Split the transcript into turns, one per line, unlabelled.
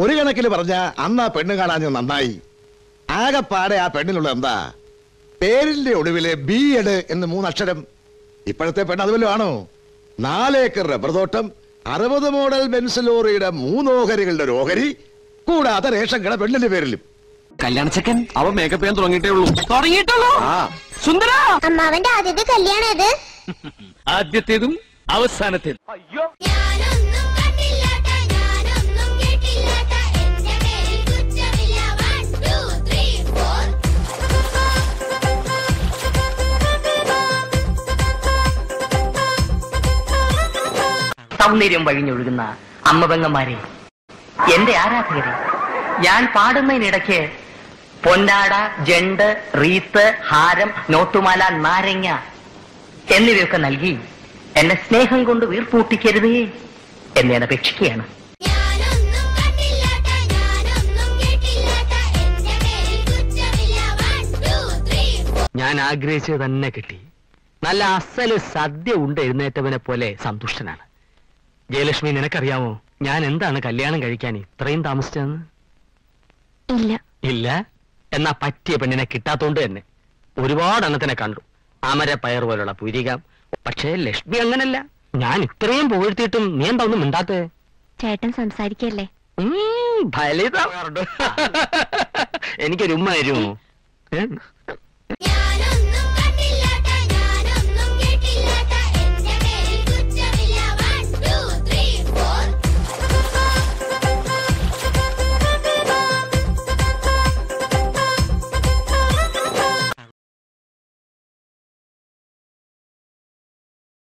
ഒരു കണക്കിൽ പറഞ്ഞ അന്ന് ആ പെണ്ണ് കാണാൻ നന്നായി ആകെപ്പാടെ ആ പെണ്ണിനുള്ള എന്താ പേരിന്റെ ഒടുവില് ബി എഡ് എന്ന് മൂന്നക്ഷരം ഇപ്പോഴത്തെ പെണ്ണ് അതുവല്ലോ ആണോ നാലേക്കർ റബ്ബർ തോട്ടം അറുപത് മോഡൽ ബെൻസ് ലോറിയുടെ മൂന്നോഹരികളുടെ ഒരു ഓഹരി കൂടാതെ റേഷൻ കട പെണ്ണിന്റെ പേരിലും
കല്യാണച്ചക്കൻ അവൻ മേക്കപ്പ് ചെയ്യാൻ തുടങ്ങിയിട്ടേ ഉള്ളൂ തുടങ്ങിയിട്ടുള്ളൂ
ആ
സുന്ദര
അമ്മാവന്റെ ആദ്യത്തെ കല്യാണം ഇത്
ആദ്യത്തേതും അവസാനത്തേതും
ഞാനൊന്നും കണ്ടില്ലാട്ട ഞാനൊന്നും കേട്ടില്ലാട്ട എന്റെ പേരിൽ കുറ്റമില്ല വൺ ടു ത്രീ ഫോർ
സൗന്ദര്യം വഴിഞ്ഞൊഴുകുന്ന അമ്മപെങ്ങന്മാരെ എന്റെ ആരാധകരെ ഞാൻ പാടുന്നതിനിടയ്ക്ക് പൊന്നാട ജണ്ട് റീത്ത് ഹാരം നോട്ടുമാല നാരങ്ങ എന്നിവയൊക്കെ നൽകി എന്നെ സ്നേഹം കൊണ്ട് വീർപ്പൂട്ടിക്കരുതേ എന്ന് ഞാൻ അപേക്ഷിക്കുകയാണ്
ഞാനൊന്നും കണ്ടില്ലാട്ട ഞാനൊന്നും കേട്ടില്ലാട്ട എന്റെ പേരിൽ കുറ്റമില്ല വൺ ടു ത്രീ ഫോർ
ഞാൻ ആഗ്രഹിച്ചത് തന്നെ കിട്ടി നല്ല അസല് സദ്യ ഉണ്ട് എഴുന്നേറ്റവനെ പോലെ സന്തുഷ്ടനാണ് ജയലക്ഷ്മി നിനക്കറിയാമോ ഞാൻ എന്താണ് കല്യാണം കഴിക്കാൻ ഇത്രയും താമസിച്ചതെന്ന്
ഇല്ല
ഇല്ല എന്നാ പറ്റിയ പെണ്ണിനെ കിട്ടാത്തോണ്ട് തന്നെ ഒരുപാട് എണ്ണത്തിനെ കണ്ടു അമര പയർ പോലുള്ള പുരികം പക്ഷേ ലക്ഷ്മി അങ്ങനല്ല ഞാൻ ഇത്രയും പുകഴ്ത്തിയിട്ടും നീ എന്താ ഒന്നും മിണ്ടാത്തേ
ചേട്ടൻ സംസാരിക്കല്ലേ
ഉം, ഫലിതമാറുണ്ട്. എനിക്കൊരു ഉമ്മ തരുമോ ഏ?